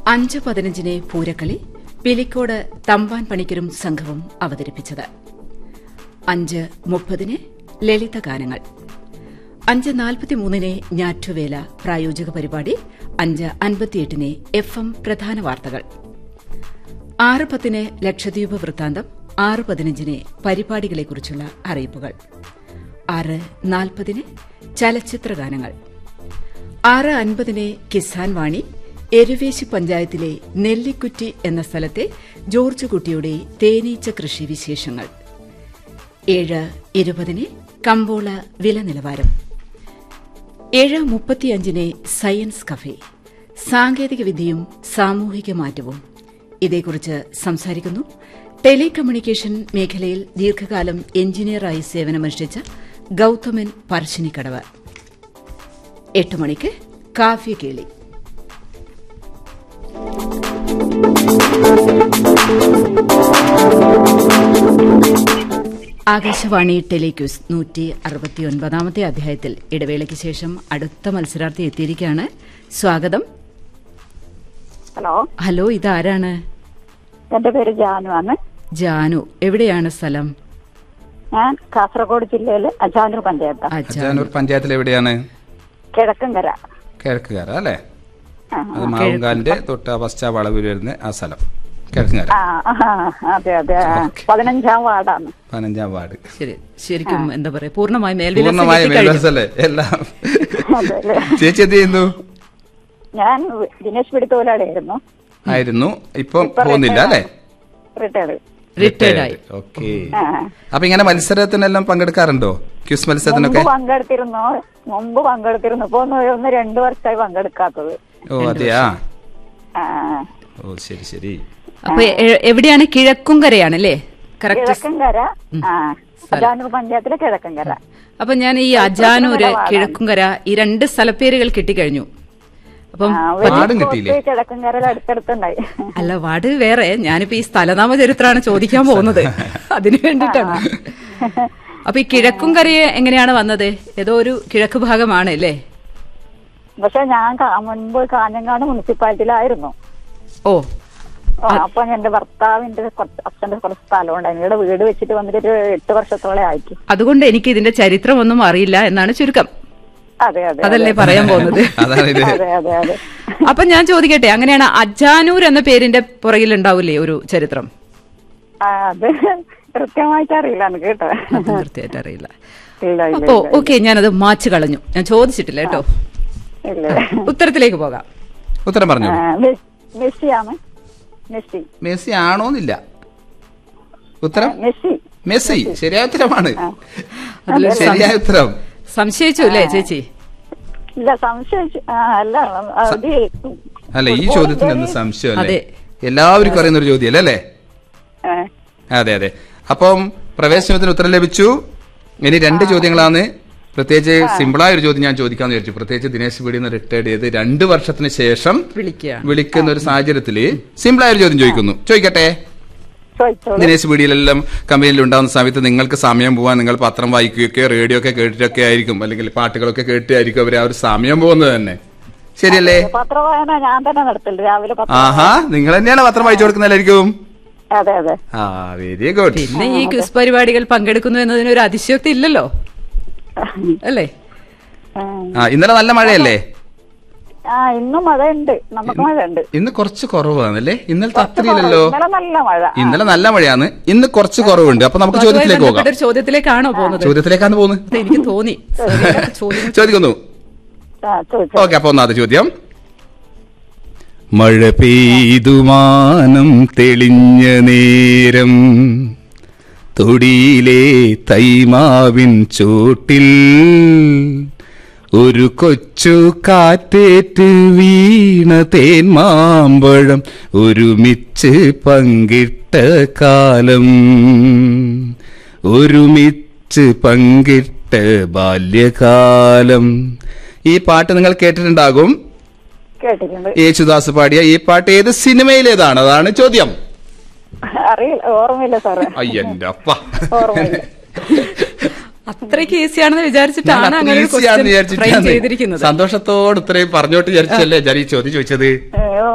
അഞ്ച് പതിനഞ്ചിന് പൂരക്കളി പിലിക്കോട് തമ്പാൻ പണിക്കരും സംഘവും അവതരിപ്പിച്ചത് അഞ്ച് മുപ്പതിന് ലളിതഗാനങ്ങൾ അഞ്ച് നാൽപ്പത്തിമൂന്നിന് ഞാറ്റുവേല പ്രായോജിക പരിപാടി അഞ്ച് അൻപത്തിയെട്ടിന് എഫ് എം പ്രധാന വാർത്തകൾ ആറ് പത്തിന് ലക്ഷദ്വീപ് വൃത്താന്തം ആറ് പതിനഞ്ചിന് പരിപാടികളെക്കുറിച്ചുള്ള അറിയിപ്പുകൾ ആറ് നാൽപ്പതിന് ചലച്ചിത്രഗാനങ്ങൾ ആറ് അൻപതിന് കിസാൻ വാണി എരുവേശി പഞ്ചായത്തിലെ നെല്ലിക്കുറ്റി എന്ന സ്ഥലത്തെ ജോർജ് കുട്ടിയുടെ തേനീച്ച കൃഷി വിശേഷങ്ങൾ ഏഴ് ഇരുപതിന് കമ്പോള വില നിലവാരം ഏഴ് മുപ്പത്തിയഞ്ചിന് സയൻസ് കഫേ സാങ്കേതികവിദ്യയും സാമൂഹിക മാറ്റവും ഇതേക്കുറിച്ച് സംസാരിക്കുന്നു ടെലികമ്മ്യൂണിക്കേഷൻ മേഖലയിൽ ദീർഘകാലം എഞ്ചിനീയറായി സേവനമനുഷ്ഠിച്ച ഗൌതമൻ പറശ്ശിനിക്കടവ് എട്ട് മണിക്ക് കാഫ്യ കേളി ആകാശവാണി ടെലിക്യൂസ് നൂറ്റി അറുപത്തിയൊൻപതാമത്തെ അധ്യായത്തിൽ ഇടവേളയ്ക്ക് ശേഷം അടുത്ത മത്സരാർത്ഥി എത്തിയിരിക്കുകയാണ് സ്വാഗതം ഹലോ ഹലോ ഇതാരാണ് എന്റെ പേര് ജാനു ആണ് ജാനു എവിടെയാണ് സ്ഥലം ഞാൻ കാസർഗോഡ് ജില്ലയിലെ അജാനൂർ പഞ്ചായത്ത് അച്ഛാ അജാനൂർ പഞ്ചായത്തിൽ എവിടെയാണ് കിഴക്കങ്കര കിഴക്കുകാര അല്ലേ ആ, അത് മാവുങ്കാലിന്റെ തൊട്ട് പശ്ചാ വളവിൽ വരുന്ന ആ സ്ഥലം കിഴക്കുകാര ആ ആ, അതെ അതെ ആ. പതിനഞ്ചാം വാർഡാണ് പതിനഞ്ചാം വാർഡ് ശരി ശരിക്കും എന്താ പറയാ പൂർണ്ണമായി മേൽവിലാസം പൂർണ്ണമായ കിട്ടിക്കഴിഞ്ഞു. മേൽവാസല്ലേ എല്ലാം അതെ അല്ലേ ചേച്ചി എന്ത് ചെയ്യുന്നു ഞാൻ ദിനേശ് പിടിത്തോലാടായിരുന്നു ആയിരുന്നു ഇപ്പം പോകുന്നില്ല അല്ലേ റിട്ടയർഡ് Retired ആയി ഓക്കെ ആ അപ്പൊ ഇങ്ങനെ മത്സരത്തിനെല്ലാം പങ്കെടുക്കാറുണ്ടോ ക്യൂസ് മുമ്പ് മത്സരത്തിനൊക്കെ പങ്കെടുത്തിരുന്നു മുമ്പ് പങ്കെടുത്തിരുന്നു ഇപ്പൊ ഒന്ന് ഒന്ന് രണ്ടു വർഷമായി പങ്കെടുക്കാത്തത് ഓ അതെയാ ആ ഓ ശരി ശരി അപ്പൊ എ- എവിടെയാണ് കിഴക്കുംകരയാണല്ലേ കറക്റ്റ് കിഴക്കങ്കര ആ അജാനൂർ പഞ്ചായത്തിലെ കിഴക്കങ്കര അപ്പൊ ഞാൻ ഈ അജാനൂര് കിഴക്കുംകര ഈ രണ്ട് സ്ഥലപ്പേരുകൾ കിട്ടിക്കഴിഞ്ഞു അപ്പം ആ, വാർഡും വെളിക്കോട്ട് കിട്ടിയില്ലേ? കിഴക്കങ്കര അടുത്തടുത്തുണ്ടായി അല്ല വാർഡ് വേറെ ഞാനിപ്പോ ഈ സ്ഥലനാമ ചരിത്രമാണ് ചോദിക്കാൻ പോകുന്നത് അതിനു വേണ്ടിയിട്ടാണ് അപ്പൊ ഈ കിഴക്കുംകരയെ എങ്ങനെയാണ് വന്നത് ഏതോ ഒരു കിഴക്ക് ഭാഗമാണ് അല്ലേ പക്ഷെ ഞാൻ കാ- മുൻപ് കാഞ്ഞങ്ങാട് മുനിസിപ്പാലിറ്റിയിലായിരുന്നു ഓ ഓ, അപ്പൊ എന്റെ ഭർത്താവിന്റെ കുറച്ച് അച്ഛന്റെ കുറച്ച് സ്ഥലമുണ്ട് ഇവിടെ വീട് വെച്ചിട്ട് വന്നിട്ട് ഒരു എട്ട് വർഷത്തോളം ആയിട്ട് അതുകൊണ്ട് എനിക്ക് ഇതിന്റെ ചരിത്രമൊന്നും അറിയില്ല എന്നാണ് ചുരുക്കം അതെ അതെ അതല്ലേ പറയാൻ പോകുന്നത് അതാണ് ഇത് അതെ അതെ അതെ അപ്പൊ ഞാൻ ചോദിക്കട്ടെ അങ്ങനെയാണ് അജാനൂർ എന്ന പേരിന്റെ പുറകിൽ ഉണ്ടാവില്ലേ ഒരു ചരിത്രം ആ, അത് കൃത്യമായിട്ട് അറിയില്ല എനിക്ക് കേട്ടോ അത് കൃത്യമായിട്ട് അറിയില്ല ഇല്ല ഇല്ല അപ്പോ ഓക്കെ ഞാനത് മാച്ച് കളഞ്ഞു ഞാൻ ചോദിച്ചിട്ടില്ല കേട്ടോ ഇല്ല ഉത്തരത്തിലേക്ക് പോകാം ഉത്തരം പറഞ്ഞു ആ, മെ- മെസ്സിയാണ് മെസ്സി മെസ്സി ആണോന്നില്ല ഉത്തരം മെസ്സി മെസ്സി ശരിയായ ഉത്തരമാണ് അതിലൊരു ശരിയായ ഉത്തരം സംശയിച്ചു അല്ലേ ചേച്ചി ഇല്ല സംശയിച്ചു ആ അല്ല അത് അല്ല ഈ ചോദ്യത്തിന് എന്ത് സംശയം അല്ലേ അതെ. എല്ലാവർക്കും അറിയുന്ന ഒരു ചോദ്യം അല്ലേ ആ, അതെ അതെ അപ്പം പ്രവേശനത്തിന് ഉത്തരം ലഭിച്ചു ഇനി രണ്ട് ചോദ്യങ്ങളാണ് പ്രത്യേകിച്ച് സിമ്പിളായ ഒരു ചോദ്യം ഞാൻ ചോദിക്കാന്ന് വിചാരിച്ചു പ്രത്യേകിച്ച് ദിനേശ് പീടിയിൽ നിന്ന് റിട്ടയർഡ് ചെയ്ത് രണ്ട് വർഷത്തിന് ശേഷം വിളിക്കുക വിളിക്കുന്ന ഒരു സാഹചര്യത്തില് സിമ്പിളായ ഒരു ചോദ്യം ചോദിക്കുന്നു ചോദിക്കട്ടെ ചോദിച്ചോളൂ ദിനേശ് പീടിയിലെല്ലാം കമ്പനിയിൽ ഉണ്ടാകുന്ന സമയത്ത് നിങ്ങൾക്ക് സമയം പോവാൻ നിങ്ങൾ പത്രം വായിക്കുകയൊക്കെ റേഡിയോ ഒക്കെ കേട്ടിട്ടൊക്കെ ആയിരിക്കും അല്ലെങ്കിൽ പാട്ടുകളൊക്കെ കേട്ടായിരിക്കും അവർ ആ ഒരു സമയം പോകുന്നത് തന്നെ ശരിയല്ലേ പത്രവായന ഞാൻ തന്നെ നടത്തില്ല രാവിലെ പത്രം ആഹാ നിങ്ങൾ തന്നെയാണ് പത്രം വായിച്ചു കൊടുക്കുന്നതായിരിക്കും അതെ അതെ ആ വെരി ഗുഡ് പിന്നെ ഈ ക്വിസ് പരിപാടികൾ പങ്കെടുക്കുന്നു എന്നതിന് ഒരു അതിശയോക്തി ഇല്ലല്ലോ അല്ലേ ആ. ആ ഇന്നലെ നല്ല മഴയല്ലേ ആ ഇന്നും മഴയുണ്ട് നമുക്ക് മഴയുണ്ട് ഇന്ന് കുറച്ച് കുറവാണല്ലേ ഇന്നലത്തെ അത്രയില്ലല്ലോ ഇന്നലെ നല്ല മഴ ആ. ഇന്നലെ നല്ല മഴയാണ് ഇന്ന് കുറച്ച് കുറവുണ്ട് അപ്പൊ നമുക്ക് അതുമായി ചോദ്യത്തിലേക്ക് പോകാം ബന്ധപ്പെട്ട ഒരു ചോദ്യത്തിലേക്കാണോ പോകുന്നത് ചോദ്യത്തിലേക്കാണ് പോകുന്നത് അത് എനിക്ക് തോന്നി ചോദ്യം ചോദിക്കുന്നു ആ, ചോദിച്ചോ. ഓക്കെ അപ്പൊ ഒന്നാമത്തെ ചോദ്യം മഴ പെയ്തുമാനം തെളിഞ്ഞ നേരം തൊടിയിലെ തൈമാവിൻ ചോട്ടിൽ ഒരു കൊച്ചു കാറ്റേറ്റ് വീണ തേന്മാമ്പഴം ഒരുമിച്ച് പങ്കിട്ട കാലം ഒരുമിച്ച് പങ്കിട്ട ബാല്യകാലം ഈ പാട്ട് നിങ്ങൾ കേട്ടിട്ടുണ്ടാകും കേട്ടിട്ടുണ്ട് യേശുദാസ് പാടിയ ഈ പാട്ട് ഏത് സിനിമയിലേതാണ് അതാണ് ചോദ്യം അറിയില്ല ഓർമ്മയില്ല സാറേ അയ്യന്റെ അപ്പ ഓർമ്മയില്ല അത്രയ്ക്ക് ഈസിയാണെന്ന് വിചാരിച്ചിട്ടാണ് ഞാൻ അങ്ങനെ അത്ര easy ആണെന്ന് ഫ്രെയിം വിചാരിച്ചിട്ടാണ് ചെയ്തിരിക്കുന്നത് സന്തോഷത്തോട് ഇത്രയും പറഞ്ഞോട്ട് വിചാരിച്ചല്ലേ ഞാൻ ഈ ചോദ്യം ചോദിച്ചത് ഏ,